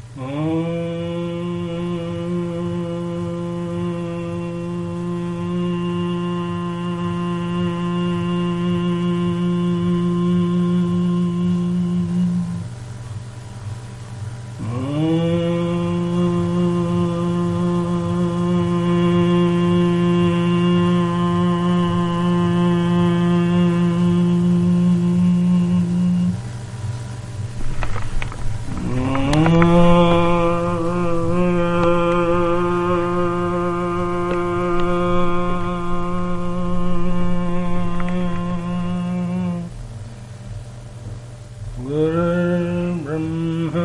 गुरुर्ब्रह्मा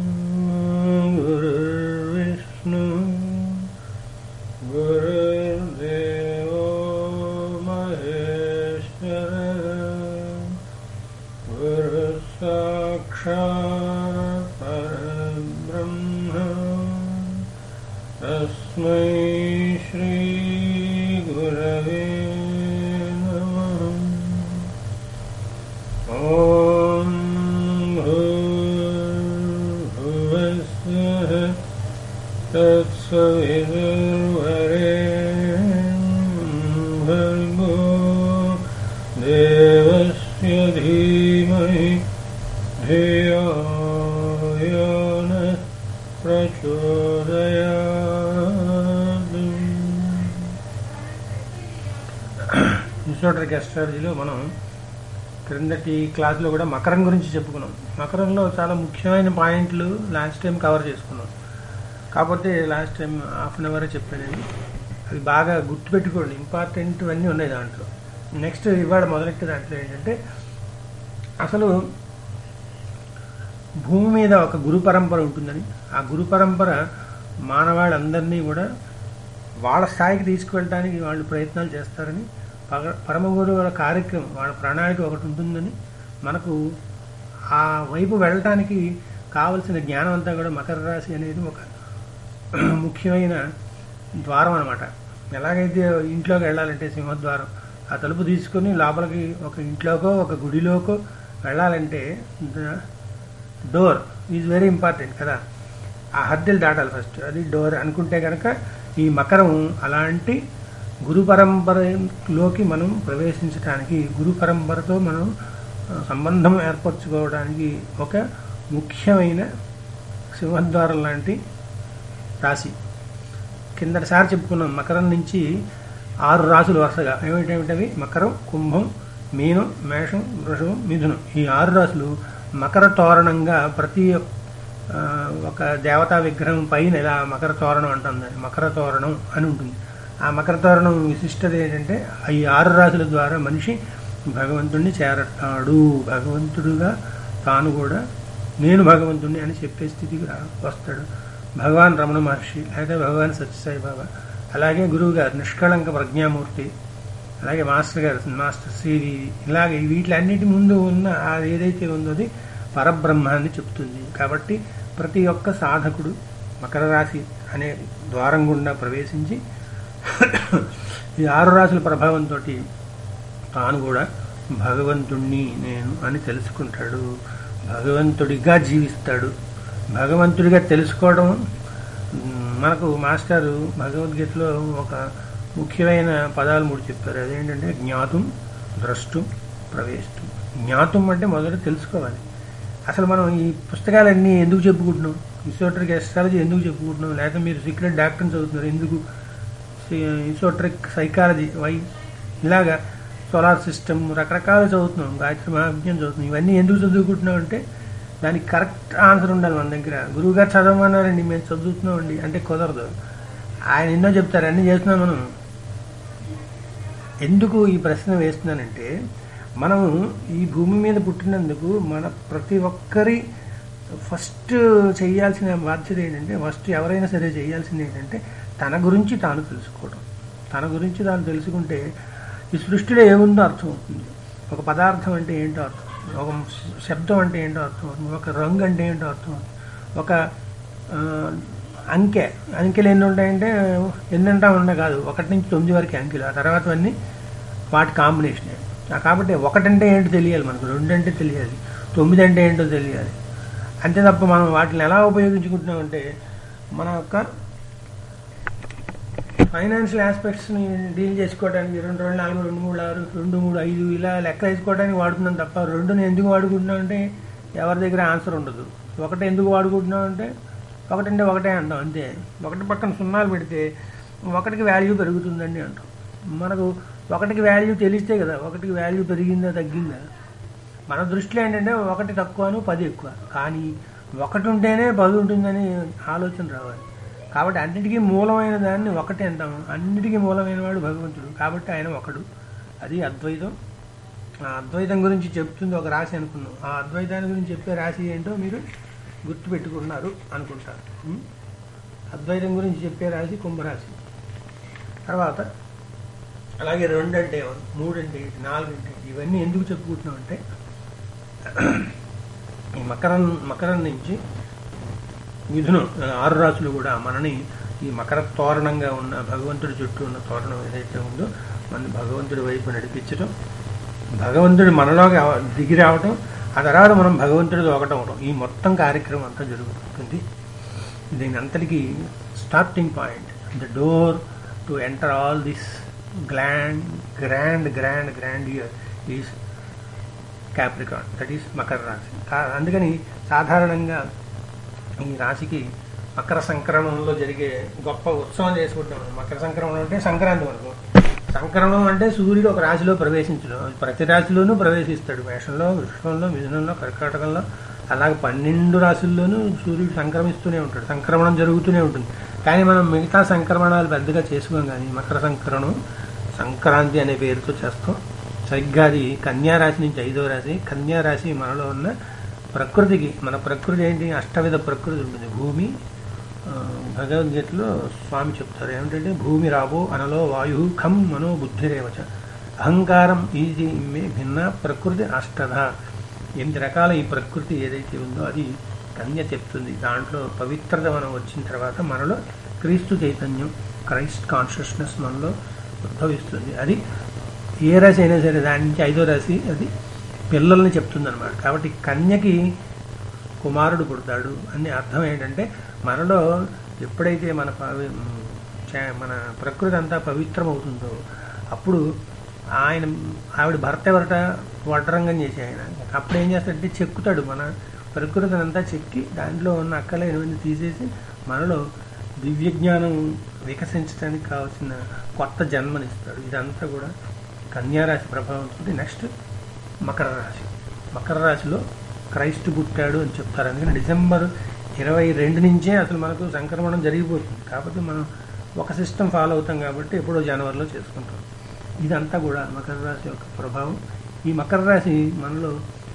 गुरुर्विष्णु गुरुर्देवो महेश्वर गुरुसाक्षात् परब्रह्म तस्मै श्रीगुरवे नमः ॐ भूर्भुवस्सुः तत्सवितुर्वरेण्यं भर्गो देवस्य धीमहि धियो यो नः ప్రచోదయాత్ ఇన్స్టోటర్కి అస్ట్రాలజీలో మనం క్రిందటి క్లాస్లో కూడా మకరం గురించి చెప్పుకున్నాం మకరంలో చాలా ముఖ్యమైన పాయింట్లు లాస్ట్ టైం కవర్ చేసుకున్నాం కాకపోతే లాస్ట్ టైం హాఫ్ అన్ అవరే చెప్పానండి అది బాగా గుర్తుపెట్టుకోండి ఇంపార్టెంట్ అన్నీ ఉన్నాయి దాంట్లో నెక్స్ట్ ఇవాళ మొదలెట్టే దాంట్లో ఏంటంటే అసలు భూమి మీద ఒక గురు పరంపర ఉంటుందని ఆ గురు పరంపర మానవాళ్ళందరినీ కూడా వాళ్ళ స్థాయికి తీసుకువెళ్ళడానికి వాళ్ళు ప్రయత్నాలు చేస్తారని పగ పరమ గురువుల కార్యక్రమం వాళ్ళ ప్రణాళిక ఒకటి ఉంటుందని మనకు ఆ వైపు వెళ్ళటానికి కావలసిన జ్ఞానం అంతా కూడా మకర రాశి అనేది ఒక ముఖ్యమైన ద్వారం అనమాట ఎలాగైతే ఇంట్లోకి వెళ్ళాలంటే సింహద్వారం ఆ తలుపు తీసుకొని లోపలికి ఒక ఇంట్లోకో ఒక గుడిలోకో వెళ్ళాలంటే the- door is very important కదా ఆ హద్దెలు దాటాలి ఫస్ట్ అది డోర్ అనుకుంటే కనుక ఈ మకరం అలాంటి గురు పరంపరలోకి మనం ప్రవేశించడానికి గురు పరంపరతో మనం ఆ, సంబంధం ఏర్పరచుకోవడానికి ఒక ముఖ్యమైన సింహద్వారం లాంటి రాశి కిందటిసారి చెప్పుకున్నాం మకరం నుంచి ఆరు రాసులు వరుసగా ఏమిటేమిటవి మకరం కుంభం మీనం మేషం వృషభం మిథునం ఈ ఆరు రాసులు మకర తోరణంగా ప్రతి ఆ, ఒక దేవతా విగ్రహం పైన ఇలా మకర తోరణం అంటాం దాన్ని మకర తోరణం అని ఉంటుంది ఆ మకర తోరణం విశిష్టత ఏంటంటే ఈ ఆరు రాసుల ద్వారా మనిషి భగవంతుణ్ణి చేరతాడు భగవంతుడుగా తాను కూడా నేను భగవంతుణ్ణి అని చెప్పే స్థితికి రా వస్తాడు భగవాన్ రమణ మహర్షి లేదా భగవాన్ సత్యసాయి బాబా అలాగే గురువు గారు నిష్కళంక ప్రజ్ఞామూర్తి అలాగే మాస్టర్ గారు మాస్టర్ శ్రీవి ఇలాగే వీటిలన్నిటి ముందు ఉన్న అది ఏదైతే ఉందో అది పరబ్రహ్మాన్ని చెప్తుంది కాబట్టి ప్రతి ఒక్క సాధకుడు మకర రాశి అనే ద్వారం గుండా ప్రవేశించి ఈ ఆరు రాశుల ప్రభావంతో తాను కూడా భగవంతుణ్ణి నేను అని తెలుసుకుంటాడు భగవంతుడిగా జీవిస్తాడు భగవంతుడిగా తెలుసుకోవడం మ్, మనకు మాస్టారు భగవద్గీతలో ఒక ముఖ్యమైన పదాలు మూడు చెప్పారు అదేంటంటే జ్ఞాతం ద్రష్టం ప్రవేశం జ్ఞాతం అంటే మొదట తెలుసుకోవాలి అసలు మనం ఈ పుస్తకాలన్నీ ఎందుకు చెప్పుకుంటున్నాం ఇసోట్రిక్ ఎస్ట్రాలజీ ఎందుకు చెప్పుకుంటున్నాం లేకపోతే మీరు సీక్రెట్ డాక్టర్ని చదువుతున్నారు ఎందుకు ఇసోట్రిక్ సైకాలజీ వై ఇలాగా సోలార్ సిస్టమ్ రకరకాలు చదువుతున్నాం గాయత్రి మహావిజ్ఞానం చదువుతున్నాం ఇవన్నీ ఎందుకు చదువుకుంటున్నాం అంటే దానికి కరెక్ట్ ఆన్సర్ ఉండాలి మన దగ్గర గురువు గారు చదవమన్నారండి మేము చదువుతున్నామండి అంటే కుదరదు ఆయన ఎన్నో చెప్తారు అన్నీ చేస్తున్నాం మనం ఎందుకు ఈ ప్రశ్న వేస్తున్నానంటే మనం ఈ భూమి మీద పుట్టినందుకు మన ప్రతి ఒక్కరి ఫస్ట్ చేయాల్సిన బాధ్యత ఏంటంటే ఫస్ట్ ఎవరైనా సరే చేయాల్సింది ఏంటంటే తన గురించి తాను తెలుసుకోవడం తన గురించి తాను తెలుసుకుంటే ఈ సృష్టిలో ఏముందో అర్థం అవుతుంది ఒక పదార్థం అంటే ఏంటో అర్థం అవుతుంది. ఒక శబ్దం అంటే ఏంటో అర్థం అవుతుంది ఒక రంగు అంటే ఏంటో అర్థం అవుతుంది ఒక ఆ, అంకె అంకెలు ఎన్ని ఉంటాయంటే ఎన్నంటా ఉండ కాదు ఒకటి నుంచి తొమ్మిది వరకు అంకెలు ఆ తర్వాత అన్నీ వాటి కాంబినేషన్ కాబట్టి ఒకటంటే ఏంటో తెలియాలి మనకు రెండు అంటే తెలియాలి తొమ్మిది అంటే ఏంటో తెలియాలి అంతే తప్ప మనం వాటిని ఎలా ఉపయోగించుకుంటున్నామంటే మన యొక్క ఫైనాన్షియల్ ఆస్పెక్ట్స్ని డీల్ చేసుకోవడానికి రెండు రెండు నాలుగు రెండు మూడు ఆరు రెండు మూడు ఐదు ఇలా లెక్క వేసుకోవడానికి వాడుతున్నాం తప్ప రెండుని ఎందుకు వాడుకుంటున్నాం అంటే ఎవరి దగ్గర ఆన్సర్ ఉండదు ఒకటి ఎందుకు వాడుకుంటున్నాం అంటే ఒకటంటే ఒకటే అంటాం అంతే ఒకటి పక్కన సున్నాలు పెడితే ఒకటికి వాల్యూ పెరుగుతుందండి అంటాం మనకు ఒకటికి వాల్యూ తెలిస్తే కదా ఒకటికి వాల్యూ పెరిగిందా తగ్గిందా మన దృష్టిలో ఏంటంటే ఒకటి తక్కువను పది ఎక్కువ కానీ ఒకటి ఉంటేనే పది ఉంటుందని ఆలోచన రావాలి కాబట్టి అన్నిటికీ మూలమైన దాన్ని ఒకటి అంటాం అన్నిటికీ మూలమైన వాడు భగవంతుడు కాబట్టి ఆయన ఒకడు అది అద్వైతం ఆ అద్వైతం గురించి చెప్తుంది ఒక రాశి అనుకున్నాం ఆ అద్వైతాన్ని గురించి చెప్పే రాశి ఏంటో మీరు గుర్తుపెట్టుకున్నారు అనుకుంటారు ఉం? అద్వైతం గురించి చెప్పే రాశి కుంభరాశి తర్వాత అలాగే రెండు అంటే మూడు అంటే ఏంటి, నాలుగు అంటే ఏంటి, ఇవన్నీ ఎందుకు చెప్పుకుంటున్నాం అంటే ఈ మకరం మకరం నుంచి మిథునం ఆరు రాసులు కూడా మనని ఈ మకర తోరణంగా ఉన్న భగవంతుడి చుట్టూ ఉన్న తోరణం ఏదైతే ఉందో మన భగవంతుడి వైపు నడిపించడం భగవంతుడు మనలోకి అవ- దిగి రావటం ఆ తర్వాత మనం భగవంతుడితో ఒకటం అవడం ఈ మొత్తం కార్యక్రమం అంతా జరుగుతుంది దీని అంతటికి starting point the door to enter all this gland grand grand grand year is Capricorn that is మకర రాశి కా- అందుకని సాధారణంగా ఈ రాశికి మకర సంక్రమణంలో జరిగే గొప్ప ఉత్సవం చేసుకుంటాం మకర సంక్రమణం అంటే సంక్రాంతి మనకు సంక్రమణం అంటే సూర్యుడు ఒక రాశిలో ప్రవేశించడం ప్రతి రాశిలోనూ ప్రవేశిస్తాడు మేషంలో వృషభంలో మిథునంలో కర్కాటకంలో అలాగే పన్నెండు రాశుల్లోనూ సూర్యుడు సంక్రమిస్తూనే ఉంటాడు సంక్రమణం జరుగుతూనే ఉంటుంది కానీ మనం మిగతా సంక్రమణాలు పెద్దగా చేసుకోం కానీ మకర సంక్రమణం సంక్రాంతి అనే పేరుతో చేస్తాం సరిగ్గా అది కన్యా రాశి నుంచి ఐదో రాశి కన్యా రాశి మనలో ఉన్న ప్రకృతికి మన ప్రకృతి ఏంటి అష్టవిధ ప్రకృతి ఉంటుంది భూమి ఆ, భగవద్గీతలో స్వామి చెప్తారు ఏమిటంటే భూమి రాబో అనలో వాయు ఖం మనో బుద్ధిరేవచ అహంకారం ఈజీ ఇమ్మే భిన్న ప్రకృతి అష్టధ ఎనిమిది రకాల ఈ ప్రకృతి ఏదైతే ఉందో అది కన్య చెప్తుంది దాంట్లో పవిత్రత మనం వచ్చిన తర్వాత మనలో క్రీస్తు చైతన్యం క్రైస్ట్ కాన్షియస్నెస్ మనలో ఉద్భవిస్తుంది అది ఏ రాశి అయినా సరే దాని నుంచి ఐదో రాశి అది పిల్లల్ని చెప్తుంది అనమాట కాబట్టి కన్యకి కుమారుడు పుడతాడు అని అర్థం ఏంటంటే మనలో ఎప్పుడైతే మన పవి- చే- మన ప్రకృతి అంతా పవిత్రమవుతుందో అప్పుడు ఆయన ఆవిడ భర్త ఎవరట వడ్రంగం చేసి ఆయన అప్పుడు ఏం చేస్తాడంటే చెక్కుతాడు మన ప్రకృతిని అంతా చెక్కి దాంట్లో ఉన్న అక్కలేనివన్నీ తీసేసి మనలో దివ్య జ్ఞానం వికసించడానికి కావాల్సిన కొత్త జన్మనిస్తాడు ఇదంతా కూడా కన్యారాశి ప్రభావం ఉంటుంది నెక్స్ట్ మకర రాశి మకర రాశిలో క్రైస్తు పుట్టాడు అని చెప్తారు అందుకని డిసెంబర్ ఇరవై రెండు నుంచే అసలు మనకు సంక్రమణం జరిగిపోతుంది కాబట్టి మనం ఒక సిస్టమ్ ఫాలో అవుతాం కాబట్టి ఎప్పుడో జనవరిలో చేసుకుంటాం ఇదంతా కూడా మకర రాశి యొక్క ప్రభావం ఈ మకర రాశి మనలో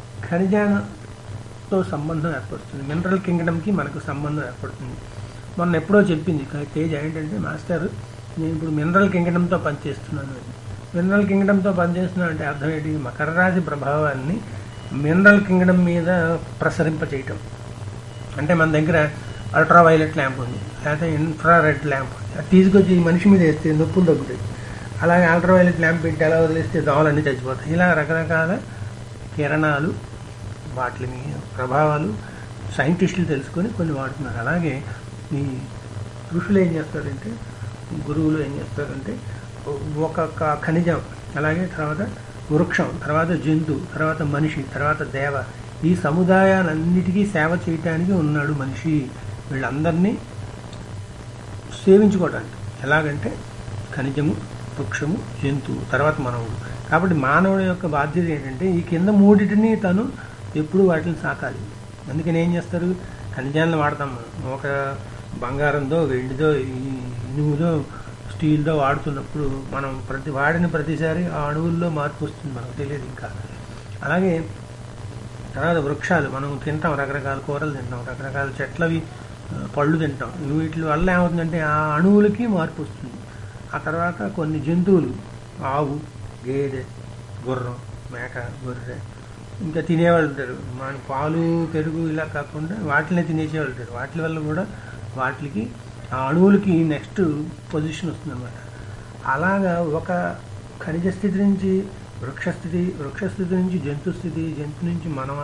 ఖనిజాలతో సంబంధం ఏర్పడుతుంది మినరల్ కింగ్డమ్కి మనకు సంబంధం ఏర్పడుతుంది మొన్న ఎప్పుడో చెప్పింది కా- తేజ ఏంటంటే మాస్టర్ నేను ఇప్పుడు మినరల్ కింగ్డమ్తో పనిచేస్తున్నాను అని మినరల్ కింగ్డమ్తో పనిచేస్తున్నాను అంటే అర్థం ఏంటి మకర రాశి ప్రభావాన్ని మినరల్ కింగ్డమ్ మీద ప్రసరింప చేయటం అంటే మన దగ్గర అల్ట్రా వైలెట్ ల్యాంప్ ఉంది లేకపోతే ఇన్ఫ్రా రెడ్ ల్యాంప్ ఉంది అది తీసుకొచ్చి ఈ మనిషి మీద వేస్తే నొప్పులు తగ్గుతాయి అలాగే అల్ట్రా వైలెట్ ల్యాంప్ పెట్టి ఎలా వదిలేస్తే దోమలన్నీ చచ్చిపోతాయి ఇలా రకరకాల కిరణాలు వాటి మీద ప్రభావాలు సైంటిస్టులు తెలుసుకొని కొన్ని వాడుతున్నారు అలాగే ఈ ఋషులు ఏం చేస్తారంటే గురువులు ఏం చేస్తారంటే ఒక్కొక్క ఖనిజం అలాగే తర్వాత వృక్షం తర్వాత జంతువు తర్వాత మనిషి తర్వాత దేవ ఈ సముదాయాలన్నిటికీ సేవ చేయటానికి ఉన్నాడు మనిషి వీళ్ళందరినీ సేవించుకోవడానికి ఎలాగంటే ఖనిజము వృక్షము జంతువు తర్వాత మానవుడు కాబట్టి మానవుడి యొక్క బాధ్యత ఏంటంటే ఈ కింద మూడిటిని తను ఎప్పుడు వాటిని సాకాలి అందుకని ఏం చేస్తారు ఖనిజాలను వాడతాం మనం ఒక బంగారంతో వెండితో ఈ ఇనుముతో స్టీల్తో వాడుతున్నప్పుడు మనం ప్రతి వాడిన ప్రతిసారి ఆ అణువుల్లో మార్పు వస్తుంది మనకు తెలియదు ఇంకా అలాగే తర్వాత వృక్షాలు మనం తింటాం రకరకాల కూరలు తింటాం రకరకాల చెట్లవి ఆ, పళ్ళు తింటాం వీటి వల్ల ఏమవుతుందంటే ఆ అణువులకి మార్పు వస్తుంది ఆ తర్వాత కొన్ని జంతువులు ఆవు గేదె గుర్రం మేక గొర్రె ఇంకా తినేవాళ్ళు ఉంటారు మన పాలు పెరుగు ఇలా కాకుండా వాటిని తినేసేవాళ్ళు ఉంటారు వాటి వల్ల కూడా వాటికి ఆ అణువులకి నెక్స్ట్ పొజిషన్ వస్తుంది అలాగా ఒక ఖనిజ స్థితి నుంచి వృక్షస్థితి వృక్షస్థితి నుంచి జంతు స్థితి జంతు నుంచి మానవ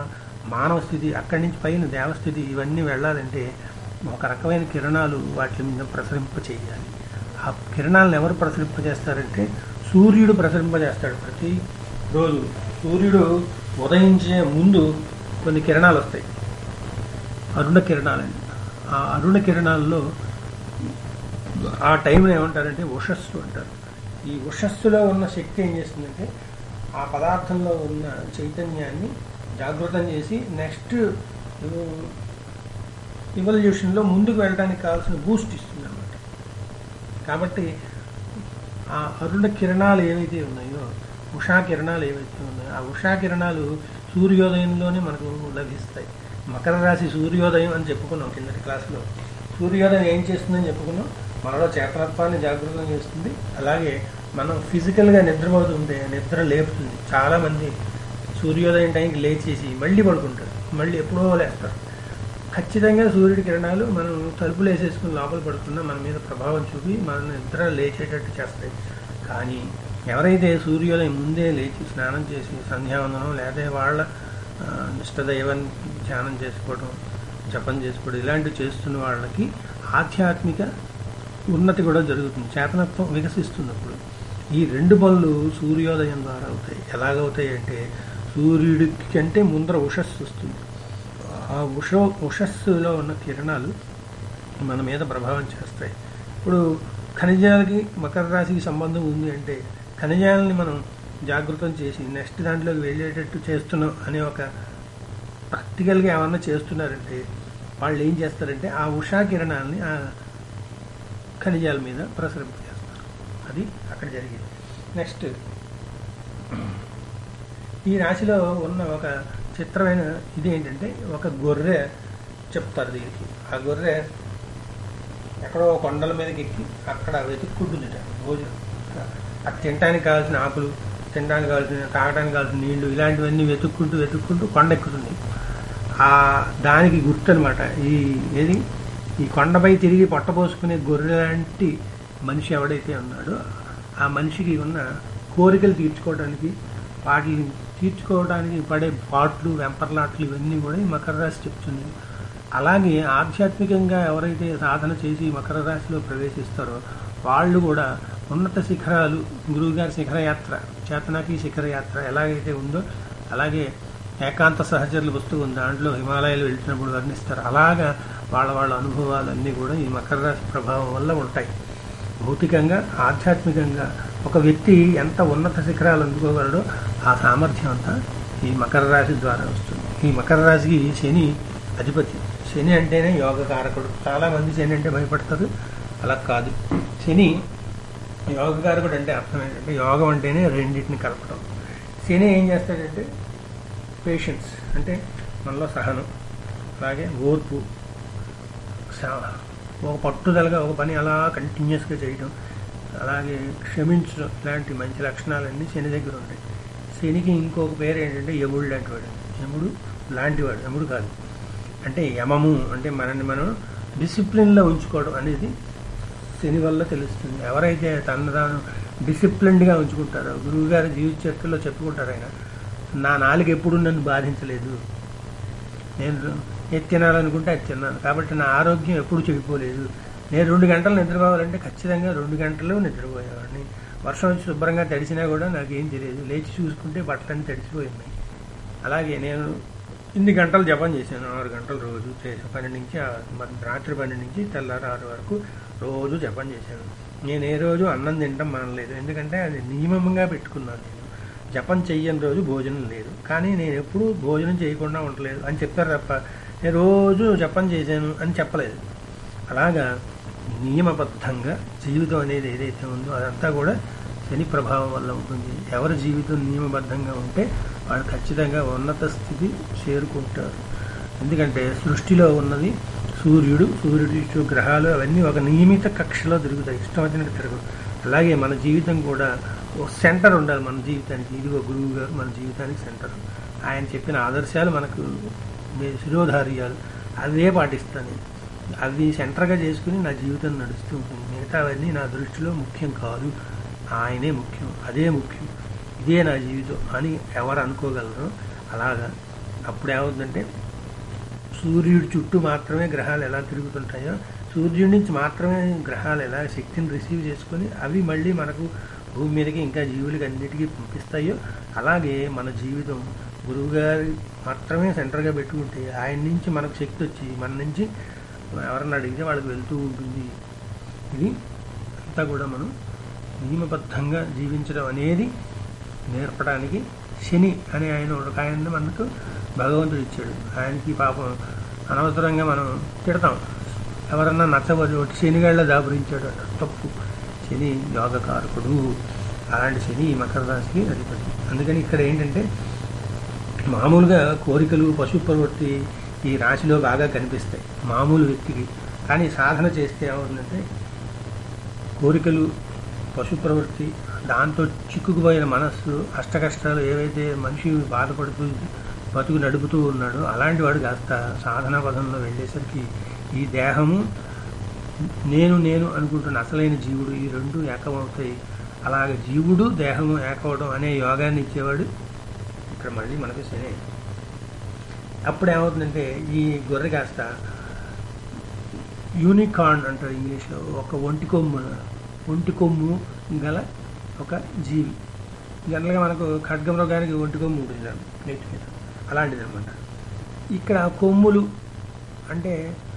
మానవ స్థితి అక్కడి నుంచి పైన దేవస్థితి ఇవన్నీ వెళ్ళాలంటే ఒక రకమైన కిరణాలు వాటి మీద ప్రసరింప చేయాలి ఆ కిరణాలను ఎవరు ప్రసరింపజేస్తారంటే సూర్యుడు ప్రసరింపజేస్తాడు ప్రతి రోజు సూర్యుడు ఉదయించే ముందు కొన్ని కిరణాలు వస్తాయి అరుణ కిరణాలండి ఆ అరుణ కిరణాల్లో ఆ టైంలో ఏమంటారంటే ఉషస్సు అంటారు ఈ ఉషస్సులో ఉన్న శక్తి ఏం చేస్తుందంటే ఆ పదార్థంలో ఉన్న చైతన్యాన్ని జాగృతం చేసి నెక్స్ట్ ఇవల్యూషన్లో ముందుకు వెళ్ళడానికి కావాల్సిన బూస్ట్ ఇస్తుంది అనమాట కాబట్టి ఆ అరుణ కిరణాలు ఏవైతే ఉన్నాయో ఉషా కిరణాలు ఏవైతే ఉన్నాయో ఆ ఉషా కిరణాలు సూర్యోదయంలోనే మనకు లభిస్తాయి మకర రాశి సూర్యోదయం అని చెప్పుకున్నాం కిందటి క్లాసులో సూర్యోదయం ఏం చేస్తుందని చెప్పుకున్నాం మనలో చేతనత్వాన్ని జాగృతం చేస్తుంది అలాగే మనం ఫిజికల్గా నిద్రపోతుంటే నిద్ర లేపుతుంది చాలామంది సూర్యోదయం టైంకి లేచేసి మళ్ళీ పడుకుంటారు మళ్ళీ ఎప్పుడో లేస్తారు ఖచ్చితంగా సూర్యుడి కిరణాలు మనం తలుపులు వేసేసుకుని లోపల పడుకున్నా మన మీద ప్రభావం చూపి మన నిద్ర లేచేటట్టు చేస్తాయి కానీ ఎవరైతే సూర్యోదయం ముందే లేచి స్నానం చేసి సంధ్యావందనం లేదా వాళ్ళ ఆ, ఇష్టదైవాన్ని ధ్యానం చేసుకోవడం జపం చేసుకోవడం ఇలాంటివి చేస్తున్న వాళ్ళకి ఆధ్యాత్మిక ఉన్నతి కూడా జరుగుతుంది చేతనత్వం వికసిస్తున్నప్పుడు ఈ రెండు పనులు సూర్యోదయం ద్వారా అవుతాయి ఎలాగవుతాయి అంటే సూర్యుడి కంటే ముందర ఉషస్సు వస్తుంది ఆ ఉష ఉషస్సులో ఉన్న కిరణాలు మన మీద ప్రభావం చేస్తాయి ఇప్పుడు ఖనిజాలకి మకర రాశికి సంబంధం ఉంది అంటే ఖనిజాలని మనం జాగృతం చేసి నెక్స్ట్ దాంట్లోకి వెళ్ళేటట్టు చేస్తున్నాం అనే ఒక ప్రాక్టికల్గా ఏమన్నా చేస్తున్నారంటే వాళ్ళు ఏం చేస్తారంటే ఆ ఉషా కిరణాలని ఆ ఖనిజాల మీద ప్రసరింపజేస్తారు అది అక్కడ జరిగింది నెక్స్ట్ ఈ రాశిలో ఉన్న ఒక చిత్రమైన ఇది ఏంటంటే ఒక గొర్రె చెప్తారు దీనికి ఆ గొర్రె ఎక్కడో కొండల మీదకి ఎక్కి అక్కడ వెతుక్కుంటుందిట రోజు అది తినడానికి కావాల్సిన ఆకులు తినడానికి కావాల్సిన తాగడానికి కావాల్సిన నీళ్లు ఇలాంటివన్నీ వెతుక్కుంటూ వెతుక్కుంటూ కొండ ఎక్కుతుంది ఆ దానికి గుర్తు అనమాట ఈ ఏది ఈ కొండపై తిరిగి పొట్టపోసుకునే గొర్రె లాంటి మనిషి ఎవడైతే ఉన్నాడో ఆ మనిషికి ఉన్న కోరికలు తీర్చుకోవడానికి వాటిని తీర్చుకోవడానికి పడే పాట్లు వెంపర్లాట్లు ఇవన్నీ కూడా ఈ మకర రాశి చెప్తుంది అలాగే ఆధ్యాత్మికంగా ఎవరైతే సాధన చేసి మకర రాశిలో ప్రవేశిస్తారో వాళ్ళు కూడా ఉన్నత శిఖరాలు గురువుగారి శిఖరయాత్ర చేతనాకి శిఖరయాత్ర ఎలాగైతే ఉందో అలాగే ఏకాంత సహచరుల పుస్తకం దాంట్లో హిమాలయాలు వెళ్తున్నప్పుడు వర్ణిస్తారు అలాగా వాళ్ళ వాళ్ళ అనుభవాలన్నీ కూడా ఈ మకర రాశి ప్రభావం వల్ల ఉంటాయి భౌతికంగా ఆధ్యాత్మికంగా ఒక వ్యక్తి ఎంత ఉన్నత శిఖరాలు అందుకోగలడో ఆ సామర్థ్యం అంతా ఈ మకర రాశి ద్వారా వస్తుంది ఈ మకర రాశికి శని అధిపతి శని అంటేనే యోగ కారకుడు చాలా మంది శని అంటే భయపడతారు అలా కాదు శని యోగకారకుడు అంటే అర్థం ఏంటంటే యోగం అంటేనే రెండింటిని కలపడం శని ఏం చేస్తాడంటే పేషెన్స్ అంటే మనలో సహనం అలాగే ఓర్పు స- ఒక పట్టుదలగా ఒక పని అలా కంటిన్యూస్గా చేయడం అలాగే క్షమించడం ఇలాంటి మంచి లక్షణాలన్నీ శని దగ్గర ఉంటాయి శనికి ఇంకొక పేరు ఏంటంటే యముడు లాంటి వాడు యముడు లాంటివాడు యముడు కాదు అంటే యమము అంటే మనల్ని మనం డిసిప్లిన్లో ఉంచుకోవడం అనేది శని వల్ల తెలుస్తుంది ఎవరైతే తన తాను డిసిప్లిన్డ్గా ఉంచుకుంటారో గురువు గారి జీవిత చరిత్రలో చెప్పుకుంటారు ఆయన నా నాలుగు ఎప్పుడు నన్ను బాధించలేదు నేను ఏది తినాలనుకుంటే అది తిన్నాను కాబట్టి నా ఆరోగ్యం ఎప్పుడు చెడిపోలేదు నేను రెండు గంటలు నిద్రపోవాలంటే ఖచ్చితంగా రెండు గంటలు నిద్రపోయేవాడిని వర్షం వచ్చి శుభ్రంగా తడిసినా కూడా నాకేం తెలియదు లేచి చూసుకుంటే బట్టలన్నీ తడిసిపోయింది అలాగే నేను ఇన్ని గంటలు జపం చేశాను ఆరు గంటలు రోజు చేసాను పన్నెండు నుంచి ఆ- మరి రాత్రి పన్నెండు నుంచి తెల్లారి ఆరు వరకు రోజు జపం చేశాను నేను ఏ రోజు అన్నం తినడం మానలేదు ఎందుకంటే అది నియమంగా పెట్టుకున్నాను నేను జపం చెయ్యని రోజు భోజనం లేదు కానీ నేను ఎప్పుడూ భోజనం చేయకుండా ఉండలేదు అని చెప్పారు తప్ప నేను రోజు జపం చేశాను అని చెప్పలేదు అలాగా నియమబద్ధంగా జీవితం అనేది ఏదైతే ఉందో అదంతా కూడా శని ప్రభావం వల్ల ఉంటుంది ఎవరి జీవితం నియమబద్ధంగా ఉంటే వాళ్ళు ఖచ్చితంగా ఉన్నత స్థితి చేరుకుంటారు ఎందుకంటే సృష్టిలో ఉన్నది సూర్యుడు సూర్యుడి చుట్టూ గ్రహాలు అవన్నీ ఒక నియమిత కక్షలో తిరుగుతాయి ఇష్టం వచ్చినట్టు తిరగవు అలాగే మన జీవితం కూడా ఒక సెంటర్ ఉండాలి మన జీవితానికి ఇదిగో గురువు గారు మన జీవితానికి సెంటర్ ఆయన చెప్పిన ఆదర్శాలు మనకు మే- శిరోధార్యాలు అవే పాటిస్తాను నేను అవి సెంటర్గా చేసుకుని నా జీవితం నడుస్తూ ఉంటుంది మిగతావన్నీ నా దృష్టిలో ముఖ్యం కాదు ఆయనే ముఖ్యం అదే ముఖ్యం ఇదే నా జీవితం అని ఎవరు అనుకోగలరో అలాగా అప్పుడు ఏమవుతుందంటే సూర్యుడి చుట్టూ మాత్రమే గ్రహాలు ఎలా తిరుగుతుంటాయో సూర్యుడి నుంచి మాత్రమే గ్రహాలు ఎలా శక్తిని రిసీవ్ చేసుకొని అవి మళ్ళీ మనకు భూమి మీదకి ఇంకా జీవులకి అన్నిటికీ పంపిస్తాయో అలాగే మన జీవితం గురువుగారి మాత్రమే సెంటర్గా పెట్టుకుంటే ఆయన నుంచి మనకు శక్తి వచ్చి మన నుంచి ఎవరన్నా అడిగితే వాళ్ళకి వెళ్తూ ఉంటుంది ఇది అంతా కూడా మనం నియమబద్ధంగా జీవించడం అనేది నేర్పడానికి శని అనే ఆయన ఒక ఆయన మనకు భగవంతుడు ఇచ్చాడు ఆయనకి పాపం అనవసరంగా మనం తిడతాం ఎవరన్నా నచ్చబడి ఒకటి శనిగాళ్ళ దాపురించాడు అంటారు తప్పు శని యోగకారకుడు అలాంటి శని ఈ మకర రాశికి అధిపతి అందుకని ఇక్కడ ఏంటంటే మామూలుగా కోరికలు పశు ప్రవృత్తి ఈ రాశిలో బాగా కనిపిస్తాయి మామూలు వ్యక్తికి కానీ సాధన చేస్తే ఏమవుతుందంటే కోరికలు పశు ప్రవృత్తి దాంతో చిక్కుకుపోయిన మనస్సు అష్టకష్టాలు ఏవైతే మనిషి బాధపడుతూ బతుకు నడుపుతూ ఉన్నాడో అలాంటి వాడు కాస్త సాధనా పదంలో వెళ్ళేసరికి ఈ దేహము నేను నేను అనుకుంటున్న అసలైన జీవుడు ఈ రెండు ఏకమవుతాయి అలాగే జీవుడు దేహము ఏకవడం అనే యోగాన్ని ఇచ్చేవాడు ఇక్కడ మళ్ళీ మనకి శని అప్పుడు ఏమవుతుందంటే ఈ గొర్రె కాస్త యూనికార్న్ అంటారు ఇంగ్లీష్లో ఒక ఒంటి కొమ్ము ఒంటి కొమ్ము గల ఒక జీవి జనరల్గా మనకు ఖడ్గమృగానికి ఒంటి కొమ్ము ఉంటుంది నెట్ మీద అలాంటిది అనమాట ఇక్కడ కొమ్ములు అంటే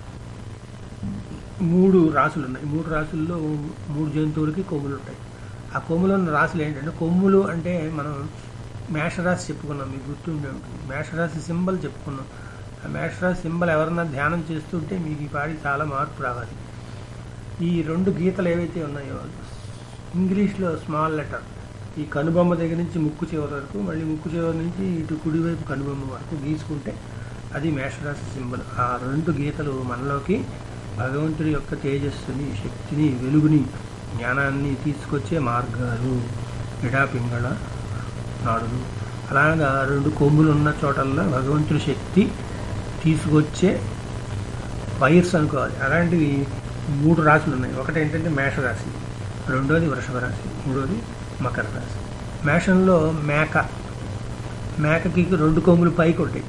మూడు రాసులు ఉన్నాయి మూడు రాసుల్లో మూడు జంతువులకి కొమ్ములు ఉంటాయి ఆ కొమ్ములో ఉన్న రాసులు ఏంటంటే కొమ్ములు అంటే మనం మేషరాశి చెప్పుకున్నాం మీకు గుర్తుండే ఉంటుంది మేషరాశి సింబల్ చెప్పుకున్నాం ఆ మేషరాశి సింబల్ ఎవరన్నా ధ్యానం చేస్తుంటే మీకు ఈ పాడి చాలా మార్పు రావాలి ఈ రెండు గీతలు ఏవైతే ఉన్నాయో ఇంగ్లీష్లో స్మాల్ లెటర్ ఈ కనుబొమ్మ దగ్గర నుంచి ముక్కు చివరి వరకు మళ్ళీ ముక్కు చివరి నుంచి ఇటు కుడివైపు కనుబొమ్మ వరకు గీసుకుంటే అది మేషరాశి సింబల్ ఆ రెండు గీతలు మనలోకి భగవంతుడి యొక్క తేజస్సుని శక్తిని వెలుగుని జ్ఞానాన్ని తీసుకొచ్చే మార్గాలు ఇడాపింగళ నాడులు అలాగా రెండు కొమ్ములు ఉన్న చోటల్లో భగవంతుడి శక్తి తీసుకొచ్చే వైర్స్ అనుకోవాలి అలాంటివి మూడు రాశులు ఉన్నాయి ఒకటి ఏంటంటే మేషరాశి రెండోది వృషభ రాశి మూడోది మకర రాశి మేషంలో మేక మేకకి రెండు కొమ్ములు పైకి ఉంటాయి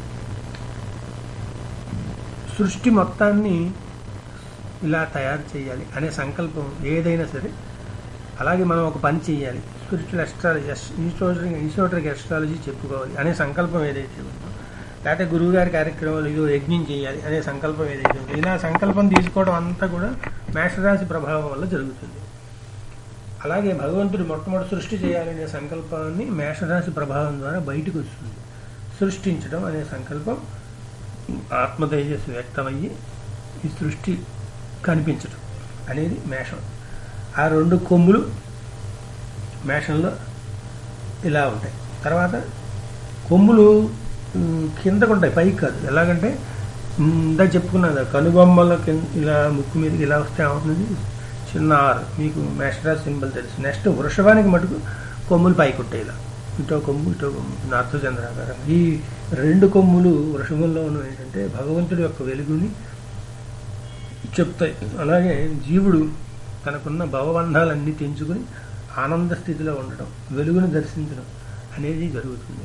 సృష్టి మొత్తాన్ని ఇలా తయారు చేయాలి అనే సంకల్పం ఏదైనా సరే అలాగే మనం ఒక పని చేయాలి spiritual astrology esoteric esoteric astrology చెప్పుకోవాలి అనే సంకల్పం ఏదైతే ఉందో లేకపోతే గురువుగారి కార్యక్రమాలు ఇదో యజ్ఞం చేయాలి అనే సంకల్పం ఏదైతే ఉందో ఇలా సంకల్పం తీసుకోవడం అంతా కూడా మేషరాశి ప్రభావం వల్ల జరుగుతుంది అలాగే భగవంతుడు మొట్టమొదటి సృష్టి చేయాలనే సంకల్పాన్ని మేషరాశి ప్రభావం ద్వారా బయటకు వస్తుంది సృష్టించడం అనే సంకల్పం ఆత్మ తేజస్సు వ్యక్తమయ్యి ఈ సృష్టి కనిపించడం అనేది మేషం ఆ రెండు కొమ్ములు మేషంలో ఇలా ఉంటాయి తర్వాత కొమ్ములు ఉమ్, కిందకు ఉంటాయి పైకి కాదు ఎలాగంటే ఇందా చెప్పుకున్నది కనుబొమ్మల కింద ఇలా ముక్కు మీదకి ఇలా వస్తే ఏమవుతుంది చిన్న ఆరు మీకు మేషరాజ్ సింబల్ తెలుసు నెక్స్ట్ వృషభానికి మటుకు కొమ్ములు పైకి ఉంటాయి ఇలా ఇటో కొమ్ము ఇటో కొమ్ము నార్ధచంద్రాకారం ఈ రెండు కొమ్ములు వృషభంలో ఉన్న ఏంటంటే భగవంతుడి యొక్క వెలుగుని చెప్తాయి అలాగే జీవుడు తనకున్న భవబంధాలన్నీ తెంచుకుని ఆనంద స్థితిలో ఉండడం వెలుగును దర్శించడం అనేది జరుగుతుంది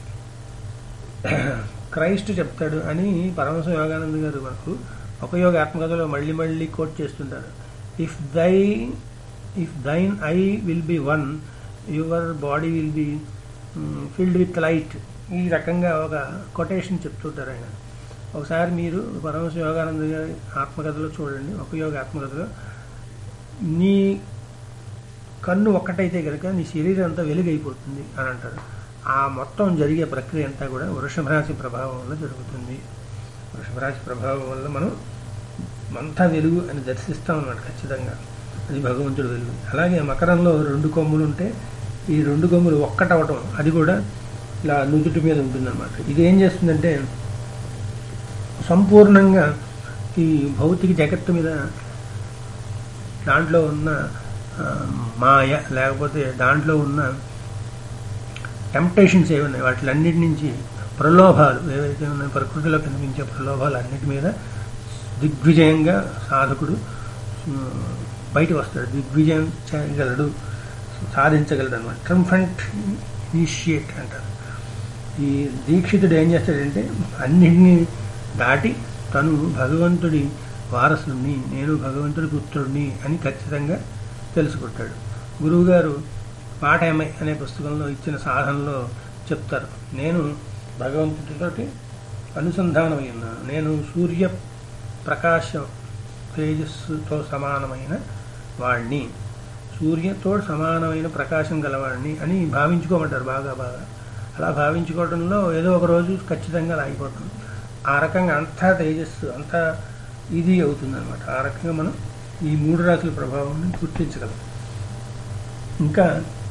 క్రైస్ట్ చెప్తాడు అని పరమశ యోగానంద గారు మనకు ఉపయోగ ఆత్మకథలో మళ్ళీ మళ్ళీ కోట్ చేస్తుంటారు if thy if thine eye will be one your body will be filled with light ఈ రకంగా ఒక కొటేషన్ చెప్తుంటారు ఆయన ఒకసారి మీరు పరమశ యోగానంద గారి ఆత్మకథలో చూడండి ఉపయోగ ఆత్మకథలో నీ కన్ను ఒక్కటైతే కనుక నీ శరీరం అంతా వెలుగైపోతుంది అని అంటారు ఆ మొత్తం జరిగే ప్రక్రియ అంతా కూడా వృషభ రాశి ప్రభావం వల్ల జరుగుతుంది వృషభ రాశి ప్రభావం వల్ల మనం అంతా వెలుగు అని దర్శిస్తాం అన్నమాట ఖచ్చితంగా అది భగవంతుడు వెలుగు అలాగే మకరంలో రెండు కొమ్ములు ఉంటే ఈ రెండు కొమ్ములు ఒక్కటవటం అది కూడా ఇలా నుదుటి మీద ఉంటుందన్నమాట ఇది ఏం చేస్తుందంటే సంపూర్ణంగా ఈ భౌతిక జగత్తు మీద దాంట్లో ఉన్న ఆ, మాయ లేకపోతే దాంట్లో ఉన్న టెంప్టేషన్స్ ఏవి ఉన్నాయి వాటిలన్నిటి నుంచి ప్రలోభాలు ఏవైతే ఉన్నాయో ప్రకృతిలో కనిపించే ప్రలోభాలు అన్నిటి మీద దిగ్విజయంగా సాధకుడు ఉమ్, బయటకు వస్తాడు దిగ్విజయం చేయగలడు సాధించగలడు అనమాట ట్రంఫంట్ ఇనిషియేట్ అంటారు ఈ దీక్షితుడు ఏం చేస్తాడంటే అన్నిటినీ దాటి తను భగవంతుడి వారసుని నేను భగవంతుడి పుత్రుడిని అని ఖచ్చితంగా తెలుసుకుంటాడు గురువుగారు పాఠమై అనే పుస్తకంలో ఇచ్చిన సాధనలో చెప్తారు నేను భగవంతుడితోటి అనుసంధానమై ఉన్నాను నేను సూర్య ప్రకాశం తేజస్సుతో సమానమైన వాడిని సూర్యతో సమానమైన ప్రకాశం గలవాడిని అని భావించుకోమంటారు బాగా బాగా అలా భావించుకోవడంలో ఏదో ఒక రోజు ఖచ్చితంగా అలా అయిపోతుంది ఆ రకంగా అంతా తేజస్సు అంతా ఇది అవుతుంది అనమాట ఆ రకంగా మనం ఈ మూడు రాశుల ప్రభావాన్ని గుర్తించగలం ఇంకా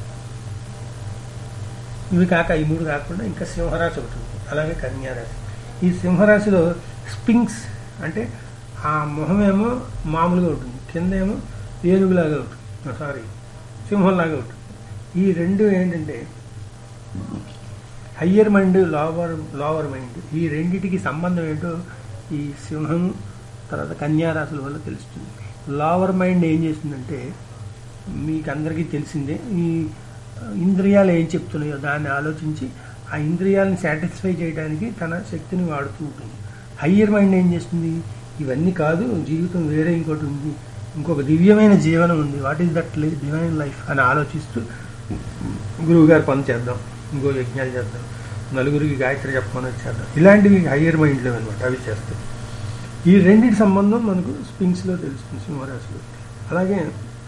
ఇవి కాక ఈ మూడు కాకుండా ఇంకా సింహరాశి ఒకటి ఉంది అలాగే కన్యారాశి ఈ సింహరాశిలో స్పింక్స్ అంటే ఆ మొహమేమో మామూలుగా ఉంటుంది కిందేమో ఏనుగులాగా ఉంటుంది సారీ సింహంలాగా ఉంటుంది ఈ రెండు ఏంటంటే higher mind lower lower mind ఈ రెండిటికి సంబంధం ఏంటో ఈ సింహం తర్వాత కన్యారాశుల వల్ల తెలుస్తుంది లోవర్ మైండ్ ఏం చేస్తుందంటే మీకు అందరికీ తెలిసిందే ఈ ఇంద్రియాలు ఏం చెప్తున్నాయో దాన్ని ఆలోచించి ఆ ఇంద్రియాలను సాటిస్ఫై చేయడానికి తన శక్తిని వాడుతూ ఉంటుంది హయ్యర్ మైండ్ ఏం చేస్తుంది ఇవన్నీ కాదు జీవితం వేరే ఇంకోటి ఉంది ఇంకొక దివ్యమైన జీవనం ఉంది what is that divine life అని ఆలోచిస్తూ గురువుగారు పని చేద్దాం ఇంకో యజ్ఞాలు చేద్దాం నలుగురికి గాయత్రి చెప్పమని చేద్దాం ఇలాంటివి హయ్యర్ మైండ్లో అనమాట అవి చేస్తాయి ఈ రెండింటి సంబంధం మనకు స్పింగ్స్లో తెలుస్తుంది సింహరాశిలో అలాగే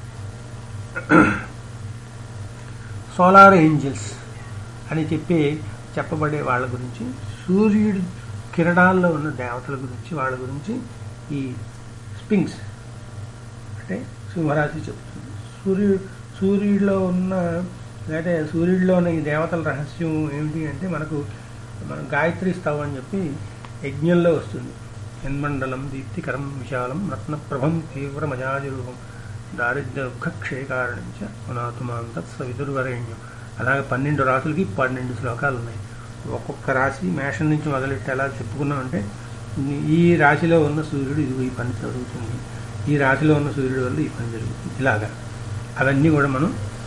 సోలార్ ఏంజల్స్ అని చెప్పి చెప్పబడే వాళ్ళ గురించి సూర్యుడి కిరణాల్లో ఉన్న దేవతల గురించి వాళ్ళ గురించి ఈ స్పింగ్స్ అంటే సింహరాశి చెప్తుంది సూర్యుడు సూర్యుడిలో ఉన్న లేకపోతే సూర్యుడిలో ఉన్న ఈ దేవతల రహస్యం ఏమిటి అంటే మనకు మనం గాయత్రి స్తవం అని చెప్పి యజ్ఞంలో వస్తుంది యన్మండలం దీప్తికరం విశాలం రత్నప్రభం తీవ్రమజాజరూపం దారిద్ర్య దుఃఖక్షయకారణించ పునాతుమాం తత్సవిదుర్వరేణ్యం అలాగే పన్నెండు రాసులకి పన్నెండు శ్లోకాలు ఉన్నాయి ఒక్కొక్క రాశి మేషం నుంచి మొదలెట్టి ఎలా చెప్పుకున్నామంటే ఈ రాశిలో ఉన్న సూర్యుడు ఇది ఈ పని జరుగుతుంది ఈ రాశిలో ఉన్న సూర్యుడు వల్ల ఈ పని జరుగుతుంది ఇలాగా అవన్నీ కూడా మనం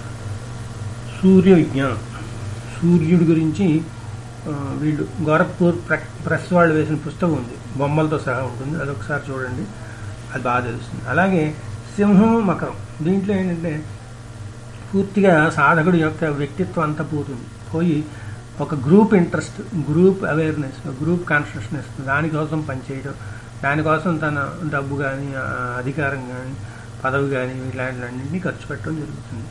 సూర్య విజ్ఞానం సూర్యుడి గురించి ఆ, వీళ్ళు గోరఖ్పూర్ ప్ర- ప్రెస్ వాళ్ళు వేసిన పుస్తకం ఉంది బొమ్మలతో సహా ఉంటుంది అదొకసారి చూడండి అది బాగా తెలుస్తుంది అలాగే సింహం మకరం దీంట్లో ఏంటంటే పూర్తిగా సాధకుడి యొక్క వ్యక్తిత్వం అంతా పోతుంది పోయి ఒక group interest group awareness group consciousness దానికోసం పనిచేయడం దానికోసం తన డబ్బు కానీ అధికారం కానీ పదవి కానీ ఇలాంటివన్నింటినీ ఖర్చు పెట్టడం జరుగుతుంది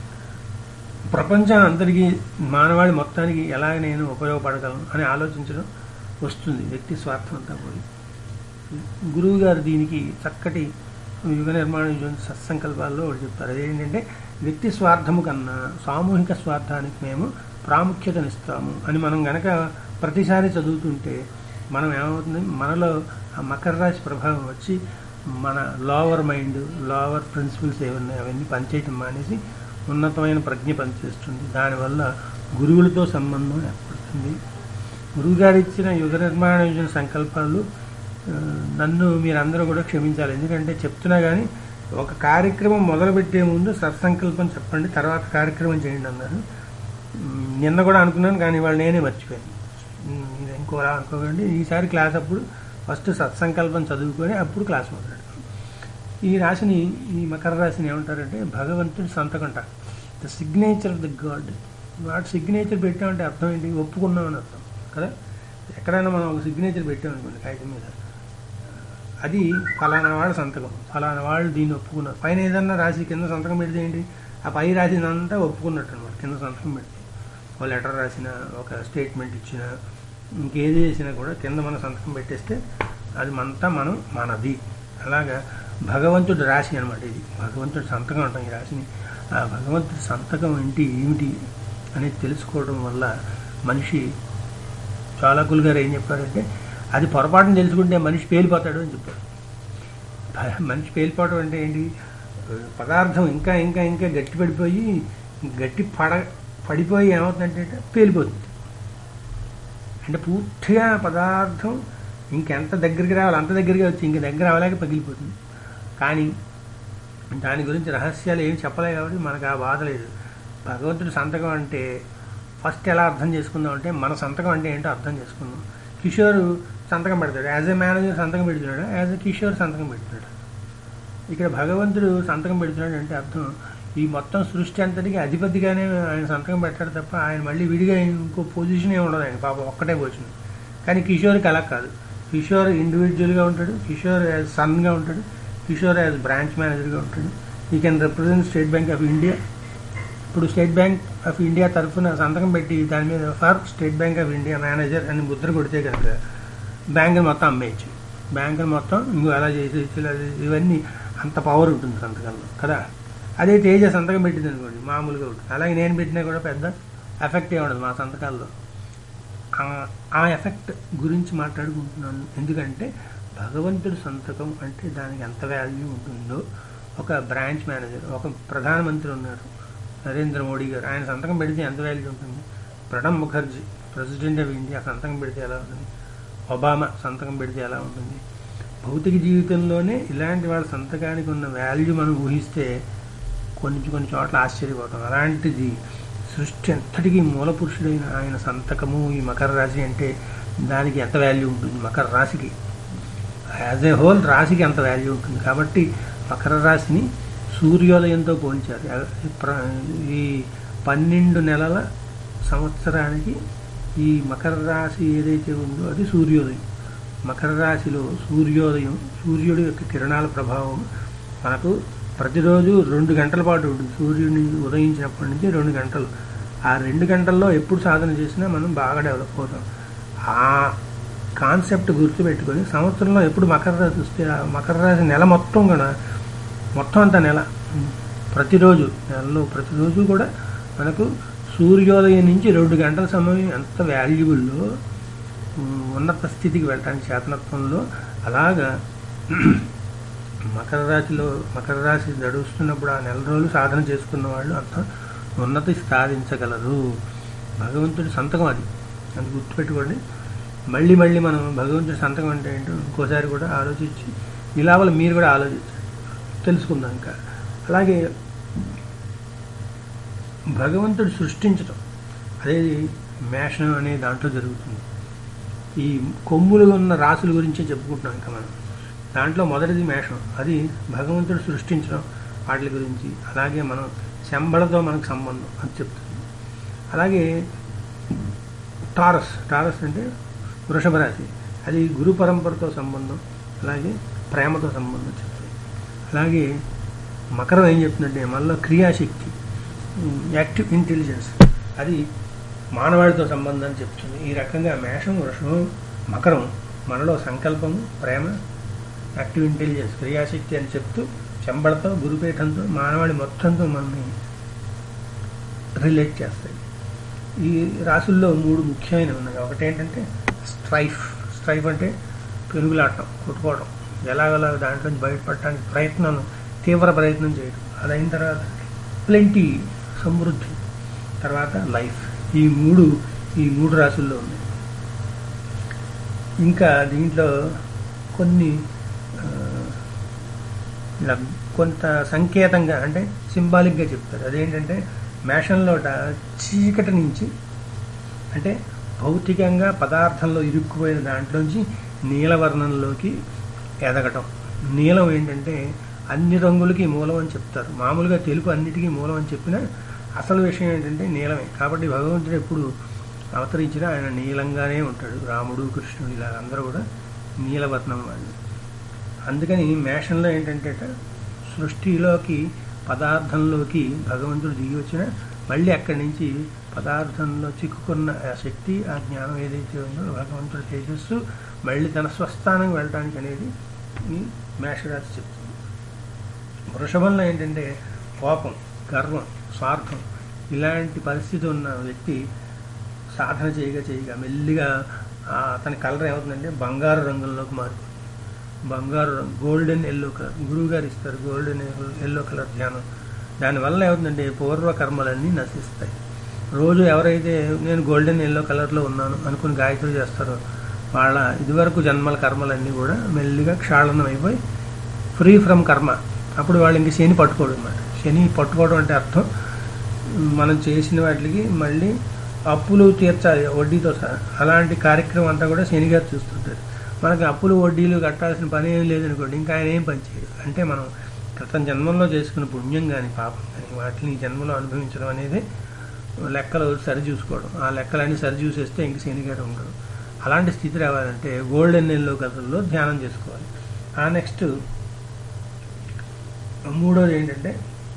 ప్రపంచం అంతటికి మానవాళి మొత్తానికి ఎలా నేను ఉపయోగపడగలను అని ఆలోచించడం వస్తుంది వ్యక్తి స్వార్థం అంతా పోయి గురువు గారు దీనికి చక్కటి యుగ నిర్మాణ యుగ సత్సంకల్పాల్లో ఒకటి చెప్తారు అదేంటంటే వ్యక్తి స్వార్థము కన్నా సామూహిక స్వార్థానికి మేము ప్రాముఖ్యతనిస్తాము అని మనం గనక ప్రతిసారి చదువుతుంటే మనం ఏమవుతుంది మనలో ఆ మకర రాశి ప్రభావం వచ్చి మన లోవర్ మైండ్ లోవర్ ప్రిన్సిపల్స్ ఏమున్నాయి అవన్నీ పనిచేయటం మానేసి ఉన్నతమైన ప్రజ్ఞ పనిచేస్తుంది దానివల్ల గురువులతో సంబంధం ఏర్పడుతుంది గురువుగారు ఇచ్చిన యుగ నిర్మాణ యోజన సంకల్పాలు ఆ, నన్ను మీరందరూ కూడా క్షమించాలి ఎందుకంటే చెప్తున్నా కానీ ఒక కార్యక్రమం మొదలుపెట్టే ముందు సత్సంకల్పం చెప్పండి తర్వాత కార్యక్రమం చేయండి అన్నారు ఉమ్, నిన్న కూడా అనుకున్నాను కానీ వాళ్ళు నేనే మర్చిపోయాను ఉమ్, ఇది ఇంకోలా అనుకోకండి ఈసారి క్లాస్ అప్పుడు ఫస్ట్ సత్సంకల్పం చదువుకొని అప్పుడు క్లాస్ మొదలెడతాం ఈ రాశిని ఈ మకర రాశిని ఏమంటారంటే భగవంతుడి సంతకంట the signature of the god వాటి సిగ్నేచర్ పెట్టామంటే అర్థం ఏంటి ఒప్పుకున్నామని అర్థం కదా ఎక్కడైనా మనం ఒక సిగ్నేచర్ పెట్టామనుకోండి కాగితం మీద అది ఫలానా వాళ్ళ సంతకం ఫలానా వాళ్ళు దీన్ని ఒప్పుకున్నారు పైన ఏదన్నా రాసి కింద సంతకం పెడితే ఏంటి ఆ పై రాసిందంతా ఒప్పుకున్నట్టు అనమాట కింద సంతకం పెడితే ఒక లెటర్ రాసిన ఒక స్టేట్మెంట్ ఇచ్చిన ఇంకేది చేసినా కూడా కింద మన సంతకం పెట్టేస్తే అది మనతా మనం మనది అలాగా భగవంతుడి రాశి అనమాట ఇది భగవంతుడి సంతకం అంటాం ఈ రాశిని ఆ భగవంతుడి సంతకం ఏంటి ఏమిటి అనేది తెలుసుకోవడం వల్ల మనిషి చాలకులు గారు ఏం చెప్పారంటే అది పొరపాటును తెలుసుకుంటే మనిషి పేలిపోతాడు అని చెప్పారు భ- మనిషి పేలిపోవడం అంటే ఏంటి పదార్థం ఇంకా ఇంకా ఇంకా గట్టి పడిపోయి గట్టి పడ పడిపోయి ఏమవుతుందంటే పేలిపోతుంది అంటే పూర్తిగా పదార్థం ఇంకెంత దగ్గరికి రావాలి అంత దగ్గరికి వచ్చి ఇంక దగ్గర అవలేక పగిలిపోతుంది కానీ దాని గురించి రహస్యాలు ఏమి చెప్పలే కాబట్టి మనకు ఆ బాధ లేదు భగవంతుడి సంతకం అంటే ఫస్ట్ ఎలా అర్థం చేసుకుందాం అంటే మన సంతకం అంటే ఏంటో అర్థం చేసుకుందాం కిషోర్ సంతకం పెడతాడు యాజ్ ఎ మేనేజర్ సంతకం పెడుతున్నాడు యాజ్ ఎ కిషోర్ సంతకం పెడుతున్నాడు ఇక్కడ భగవంతుడు సంతకం పెడుతున్నాడు అంటే అర్థం ఈ మొత్తం సృష్టి అంతటికి అధిపతిగానే ఆయన సంతకం పెట్టాడు తప్ప ఆయన మళ్ళీ విడిగా ఇంకో పొజిషన్ ఏ ఉండదు ఆయన పాపం ఒక్కటే పొజిషన్ కానీ కిషోర్కి అలా కాదు కిషోర్ ఇండివిజువల్గా ఉంటాడు కిషోర్ యాజ్ సన్గా ఉంటాడు కిషోర్ యాజ్ బ్రాంచ్ మేనేజర్గా ఉంటాడు he can represent State Bank of India ఇప్పుడు స్టేట్ బ్యాంక్ ఆఫ్ ఇండియా తరఫున సంతకం పెట్టి దాని మీద for State Bank of India manager అని ముద్ర కొడితే కనుక బ్యాంకుని మొత్తం అమ్మేయచ్చు బ్యాంకుని మొత్తం ఇంకో అలా చేసేయచ్చు ఇలా చేసేయచ్చు. ఇవన్నీ అంత పవర్ ఉంటుంది సంతకంలో కదా అదే తేజ సంతకం పెట్టింది అనుకోండి మామూలుగా ఉంటుంది అలాగే నేను పెట్టినా కూడా పెద్ద ఎఫెక్ట్ ఏ ఉండదు మా సంతకాల్లో ఆ- ఆ ఎఫెక్ట్ గురించి మాట్లాడుకుంటున్నాను ఎందుకంటే భగవంతుడి సంతకం అంటే దానికి ఎంత వాల్యూ ఉంటుందో ఒక బ్రాంచ్ మేనేజర్ ఒక ప్రధానమంత్రి ఉన్నారు నరేంద్ర మోడీ గారు ఆయన సంతకం పెడితే ఎంత వాల్యూ ఉంటుంది Pranab Mukherjee president of India సంతకం పెడితే ఎలా ఉంటుంది ఒబామా సంతకం పెడితే ఎలా ఉంటుంది భౌతిక జీవితంలోనే ఇలాంటి వాళ్ళ సంతకానికి ఉన్న వాల్యూ మనం ఊహిస్తే కొన్ని కొన్ని చోట్ల ఆశ్చర్యపోతాం అలాంటిది సృష్టి అంతటికీ మూల పురుషుడైన ఆయన సంతకము ఈ మకర రాశి అంటే దానికి ఎంత వాల్యూ ఉంటుంది మకర రాశికి యాజ్ ఏ హోల్ రాశికి అంత వాల్యూ ఉంటుంది కాబట్టి మకర రాశిని సూర్యోదయంతో పోల్చారు ఈ ప్ర- ఈ పన్నెండు నెలల సంవత్సరానికి ఈ మకర రాశి ఏదైతే ఉందో అది సూర్యోదయం మకర రాశిలో సూర్యోదయం సూర్యుడి యొక్క కిరణాల ప్రభావం మనకు ప్రతిరోజు రెండు గంటల పాటు ఉంటుంది సూర్యుడిని ఉదయించినప్పటి నుంచి రెండు గంటలు ఆ రెండు గంటల్లో ఎప్పుడు సాధన చేసినా మనం బాగా డెవలప్ అవుతాం ఆ కాన్సెప్ట్ గుర్తుపెట్టుకొని సంవత్సరంలో ఎప్పుడు మకర రాశి వస్తే ఆ మకర రాశి నెల మొత్తం కూడా మొత్తం అంతా నెల ప్రతిరోజు నెలలో ప్రతిరోజు కూడా మనకు సూర్యోదయం నుంచి రెండు గంటల సమయం ఎంత వాల్యుబుల్లో ఉమ్, ఉన్నత స్థితికి వెళ్ళడానికి చేతనత్వంలో అలాగా మకర రాశిలో మకర రాశి నడుస్తున్నప్పుడు ఆ నెల రోజులు సాధన చేసుకున్న వాళ్ళు అంత ఉన్నతి సాధించగలరు భగవంతుడి సంతకం అది అది గుర్తుపెట్టుకోండి మళ్ళీ మళ్ళీ మనం భగవంతుడి సంతకం అంటే ఏంటో ఇంకోసారి కూడా ఆలోచించి ఇలా వల్ల మీరు కూడా ఆలోచించండి తెలుసుకుందాం ఇంకా అలాగే భగవంతుడు సృష్టించటం అనేది మేషం అనే దాంట్లో జరుగుతుంది ఈ కొమ్ములు ఉన్న రాసుల గురించే చెప్పుకుంటున్నాం ఇంకా మనం దాంట్లో మొదటిది మేషం అది భగవంతుడు సృష్టించడం వాటి గురించి అలాగే మనం శంబళతో మనకు సంబంధం అని చెప్తుంది అలాగే టారస్ టారస్ అంటే వృషభ రాశి అది గురు పరంపరతో సంబంధం అలాగే ప్రేమతో సంబంధం చెప్తుంది అలాగే మకరం ఏం చెప్తుందంటే మనలో క్రియాశక్తి యాక్టివ్ ఇంటెలిజెన్స్ అది మానవాళితో సంబంధం చెప్తుంది ఈ రకంగా మేషం వృషభం మకరం మనలో సంకల్పము ప్రేమ యాక్టివ్ ఇంటెలిజెన్స్ క్రియాశక్తి అని చెప్తూ చెంబడతో గురుపీఠంతో మానవాళి మొత్తంతో మనల్ని రిలేట్ చేస్తాయి ఈ రాసుల్లో మూడు ముఖ్యమైనవి ఉన్నాయి ఒకటి ఏంటంటే స్ట్రైఫ్ స్ట్రైఫ్ అంటే పెనుగులాటం కొట్టుకోవడం ఎలాగలా దాంట్లో నుంచి బయటపడటానికి ప్రయత్నం తీవ్ర ప్రయత్నం చేయడం అది అయిన తర్వాత ప్లెంటీ సమృద్ధి తర్వాత లైఫ్ ఈ మూడు ఈ మూడు రాసుల్లో ఉన్నాయి ఇంకా దీంట్లో కొన్ని ఆ, ఇలా కొంత సంకేతంగా అంటే సింబాలిక్గా చెప్తారు అదేంటంటే మేషంలోట చీకటి నుంచి అంటే భౌతికంగా పదార్థంలో ఇరుక్కుపోయిన దాంట్లోంచి నీలవర్ణంలోకి ఎదగటం నీలం ఏంటంటే అన్ని రంగులకి మూలం అని చెప్తారు మామూలుగా తెలుపు అన్నిటికీ మూలం అని చెప్పినా అసలు విషయం ఏంటంటే నీలమే కాబట్టి భగవంతుడు ఎప్పుడు అవతరించినా ఆయన నీలంగానే ఉంటాడు రాముడు కృష్ణుడు ఇలా అందరూ కూడా నీలవర్ణం వాళ్ళు అందుకని మేషంలో ఏంటంటే సృష్టిలోకి పదార్థంలోకి భగవంతుడు దిగి వచ్చిన మళ్ళీ అక్కడి నుంచి పదార్థంలో చిక్కుకున్న ఆ శక్తి ఆ జ్ఞానం ఏదైతే ఉందో భగవంతుడు తేజస్సు మళ్ళీ తన స్వస్థానం వెళ్ళటానికి అనేది ఈ మేషరాశి చెప్తుంది వృషభంలో ఏంటంటే కోపం గర్వం స్వార్థం ఇలాంటి పరిస్థితి ఉన్న వ్యక్తి సాధన చేయగా చేయగా మెల్లిగా ఆ అతని కలర్ ఏమవుతుందంటే బంగారు రంగుల్లోకి మారిపోతుంది బంగారు రంగు గోల్డెన్ ఎల్లో కలర్ గురువు గారు ఇస్తారు గోల్డెన్ ఎల్లో కలర్ ధ్యానం దానివల్ల ఏమవుతుందంటే పూర్వ కర్మలన్నీ నశిస్తాయి రోజు ఎవరైతే నేను గోల్డెన్ ఎల్లో కలర్లో ఉన్నాను అనుకుని గాయత్రి చేస్తారో వాళ్ళ ఇదివరకు జన్మల కర్మలన్నీ కూడా మెల్లిగా క్షాళనం అయిపోయి ఫ్రీ ఫ్రమ్ కర్మ అప్పుడు వాళ్ళు ఇంక శని పట్టుకోవడం అన్నమాట శని పట్టుకోవడం అంటే అర్థం మనం చేసిన వాటికి మళ్ళీ అప్పులు తీర్చాలి వడ్డీతో సహా అలాంటి కార్యక్రమం అంతా కూడా శని గారు చూస్తుంటారు మనకి అప్పులు వడ్డీలు కట్టాల్సిన పని ఏం లేదనుకోండి ఇంకా ఆయన ఏం పని చేయడు అంటే మనం క్రితం జన్మల్లో చేసుకున్న పుణ్యం కానీ పాపం కానీ వాటిని ఈ జన్మలో అనుభవించడం అనేది లెక్కలు సరి చూసుకోవడం ఆ లెక్కలన్నీ సరి చూసేస్తే ఇంక శని గారు ఉండడు అలాంటి స్థితి రావాలంటే గోల్డెన్ ఎల్లో కథల్లో ధ్యానం చేసుకోవాలి ఆ నెక్స్ట్ మూడోది ఏంటంటే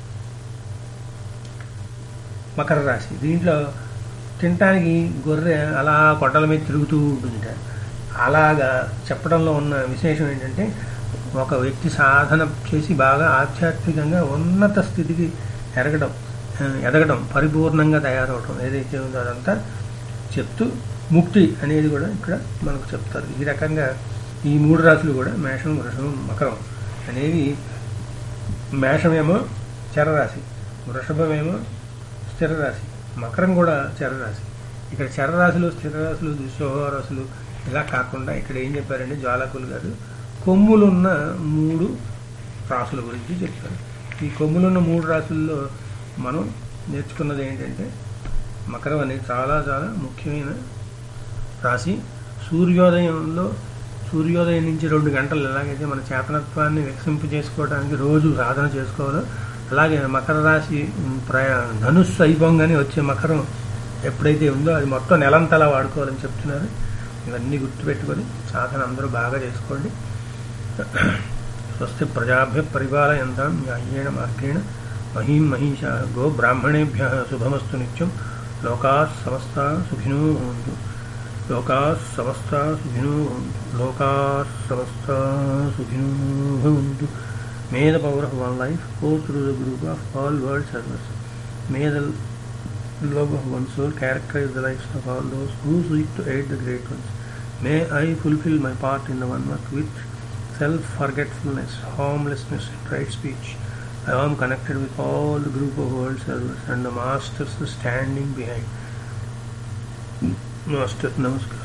మకర రాశి దీంట్లో తినటానికి గొర్రె అలా కొట్టల మీద తిరుగుతూ ఉంటుందిట అలాగా చెప్పడంలో ఉన్న విశేషం ఏంటంటే ఒక వ్యక్తి సాధన చేసి బాగా ఆధ్యాత్మికంగా ఉన్నత స్థితికి ఎరగడం ఆ, ఎదగడం పరిపూర్ణంగా తయారవడం ఏదైతే ఉందో అదంతా చెప్తూ ముక్తి అనేది కూడా ఇక్కడ మనకు చెప్తారు ఈ రకంగా ఈ మూడు రాశులు కూడా మేషం వృషభం మకరం అనేవి మేషమేమో చరరాశి వృషభమేమో స్థిర రాశి మకరం కూడా చరరాశి ఇక్కడ చరరాశులు స్థిర రాశులు దుశ్శోభరాశులు ఇలా కాకుండా ఇక్కడ ఏం చెప్పారంటే జ్వాలకులు గారు కొమ్ములున్న మూడు రాసుల గురించి చెప్పారు ఈ కొమ్ములున్న మూడు రాసుల్లో మనం నేర్చుకున్నది ఏంటంటే మకరం అనేది చాలా చాలా ముఖ్యమైన రాశి సూర్యోదయంలో సూర్యోదయం నుంచి రెండు గంటలు ఎలాగైతే మన చేతనత్వాన్ని వికసింపు చేసుకోవడానికి రోజు సాధన చేసుకోవాలో అలాగే మకర రాశి ఉమ్, ప్రయా ధనుస్సు అయిపోగానే వచ్చే మకరం ఎప్పుడైతే ఉందో అది మొత్తం నెలంతలా వాడుకోవాలని చెప్తున్నారు ఇవన్నీ గుర్తుపెట్టుకొని సాధన అందరూ బాగా చేసుకోండి స్వస్తి ప్రజాభ్య పరిపాలయంతాం న్యాయేణ మార్గేణ మహీం మహిషా గో బ్రాహ్మణేభ్య శుభమస్తు నిత్యం లోకా సమస్త సుఖినో భవంతు లోకా సమస్త సుఖినో భవంతు లోకా సమస్త సుఖినో భవంతు May the power of one life go through the group of all world servers. May the love of one soul characterize the lives of all those who seek to aid the great ones. May I fulfill my part in the one work with self-forgetfulness, harmlessness, and right speech. I am connected with all the group of world servers and the masters standing behind. Master Namaskar.